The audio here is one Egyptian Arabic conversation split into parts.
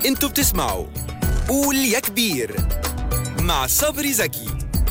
انتوا بتسمعوا قول يا كبير مع صبري زكي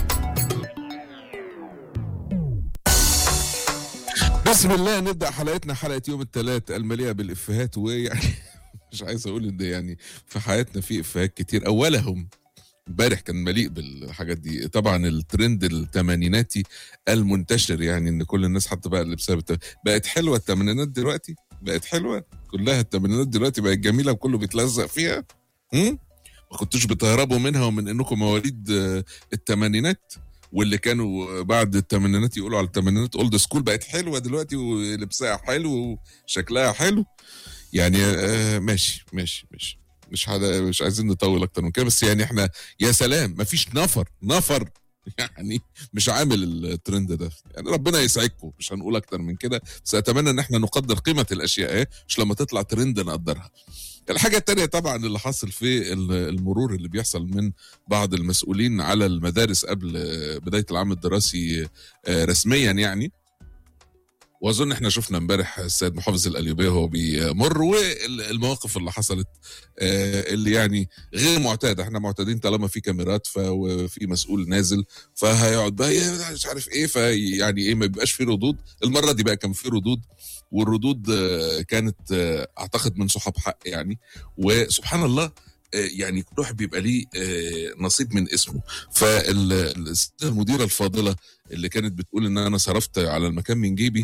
بسم الله نبدا حلقتنا حلقه يوم الثلاث المليئه بالافيهات ويعني مش عايز اقول ان يعني في حياتنا في افيهات كتير اولهم امبارح كان مليء بالحاجات دي طبعا الترند الثمانيناتي المنتشر يعني ان كل الناس حتى بقى لبسها بالت... بقت حلوه الثمانينات دلوقتي بقت حلوه كلها الثمانينات دلوقتي بقت جميله وكله بيتلزق فيها هم؟ ما كنتوش بتهربوا منها ومن انكم مواليد آه، الثمانينات واللي كانوا بعد الثمانينات يقولوا على الثمانينات اولد سكول بقت حلوه دلوقتي ولبسها حلو وشكلها حلو يعني آه ماشي ماشي ماشي مش حدا مش عايزين نطول اكتر من كده بس يعني احنا يا سلام مفيش نفر نفر يعني مش عامل الترند ده يعني ربنا يسعدكم مش هنقول اكتر من كده بس اتمنى ان احنا نقدر قيمه الاشياء ايه مش لما تطلع ترند نقدرها الحاجة التانية طبعا اللي حاصل في ال- المرور اللي بيحصل من بعض المسؤولين على المدارس قبل آه، بداية العام الدراسي آه، رسميا يعني واظن احنا شفنا امبارح السيد محافظ القليوبيه وهو بيمر والمواقف اللي حصلت آه، اللي يعني غير معتاده احنا معتادين طالما في كاميرات ف- وفي مسؤول نازل فهيقعد بقى إيه مش عارف ايه فيعني ايه ما بيبقاش في ردود المره دي بقى كان في ردود والردود آه، كانت آه، اعتقد من صحاب حق يعني وسبحان الله آه، يعني كل واحد بيبقى ليه آه، نصيب من اسمه فالمديره الفاضله اللي كانت بتقول ان انا صرفت على المكان من جيبي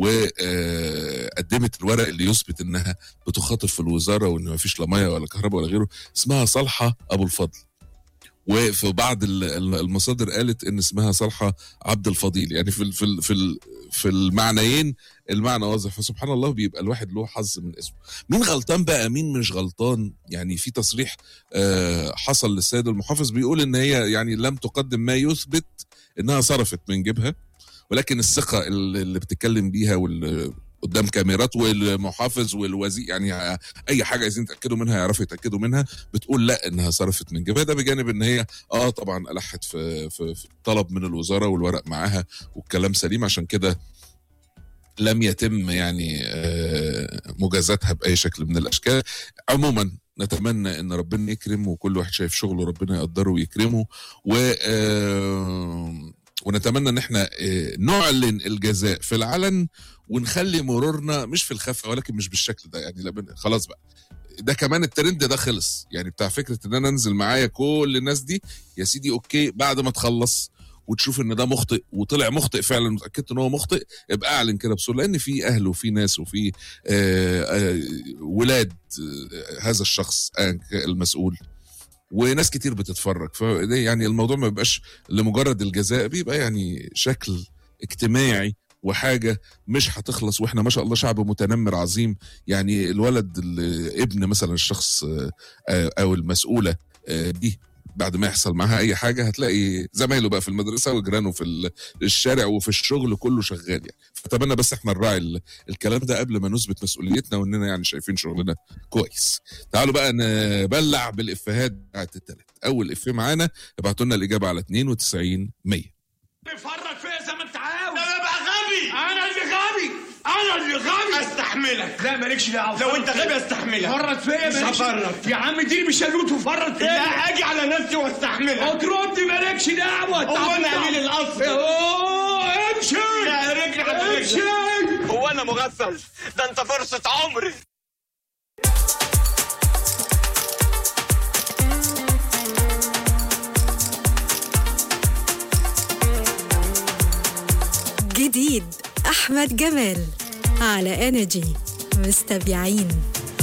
وقدمت الورق اللي يثبت انها بتخاطر في الوزاره وان ما فيش لا ميه ولا كهرباء ولا غيره اسمها صالحه ابو الفضل وفي بعض ال- ال- المصادر قالت ان اسمها صالحه عبد الفضيل يعني في ال في ال في ال في المعنيين المعنى واضح فسبحان الله بيبقى الواحد له حظ من اسمه مين غلطان بقى مين مش غلطان يعني في تصريح آه، حصل للسيد المحافظ بيقول ان هي يعني لم تقدم ما يثبت انها صرفت من جيبها ولكن الثقه اللي اللي بتتكلم بيها وال قدام كاميرات والمحافظ والوزير يعني اي حاجه عايزين يتاكدوا منها يعرفوا يتاكدوا منها بتقول لا انها صرفت من جيبها ده بجانب ان هي اه طبعا الحت في في, في طلب من الوزاره والورق معاها والكلام سليم عشان كده لم يتم يعني آه، مجازاتها باي شكل من الاشكال عموما نتمنى ان ربنا يكرم وكل واحد شايف شغله ربنا يقدره ويكرمه و آه، ونتمنى ان احنا آه، نعلن الجزاء في العلن ونخلي مرورنا مش في الخفا ولكن مش بالشكل ده يعني لا بن- خلاص بقى ده كمان الترند ده خلص يعني بتاع فكره ان انا انزل معايا كل الناس دي يا سيدي اوكي بعد ما تخلص وتشوف ان ده مخطئ وطلع مخطئ فعلا متاكدت ان هو مخطئ ابقى اعلن كده بسرعه لان في اهل وفي ناس وفي آه آه ولاد آه هذا الشخص آه المسؤول وناس كتير بتتفرج فده يعني الموضوع ما بيبقاش لمجرد الجزاء بيبقى يعني شكل اجتماعي وحاجه مش هتخلص واحنا ما شاء الله شعب متنمر عظيم يعني الولد اللي ابن مثلا الشخص آه، آه، او المسؤوله آه، دي بعد ما يحصل معاها اي حاجه هتلاقي زمايله بقى في المدرسه وجيرانه في ال- الشارع وفي الشغل كله شغال يعني فاتمنى بس احنا نراعي ال- الكلام ده قبل ما نثبت مسؤوليتنا واننا يعني شايفين شغلنا كويس تعالوا بقى نبلع بالافيهات بتاعت التلات اول افيه معانا ابعتوا لنا الاجابه على 92 100 فرط فيا زي ما انت عاوز انا بقى غبي انا اللي غبي انا اللي غبي استحملك لا مالكش دعوه لو انت غبي استحملك فرط فيا مش مالكش هفرط. يا عم اديني بالشلوت وفرط لا فيا اجي على نفسي واستحملك اطردني مالكش دعوه هو انا امين الاصل اوه امشي يا رجلي على امشي رجلي هو انا مغفل ده انت فرصة عمري جديد أحمد جمال على انرجي مستبيعين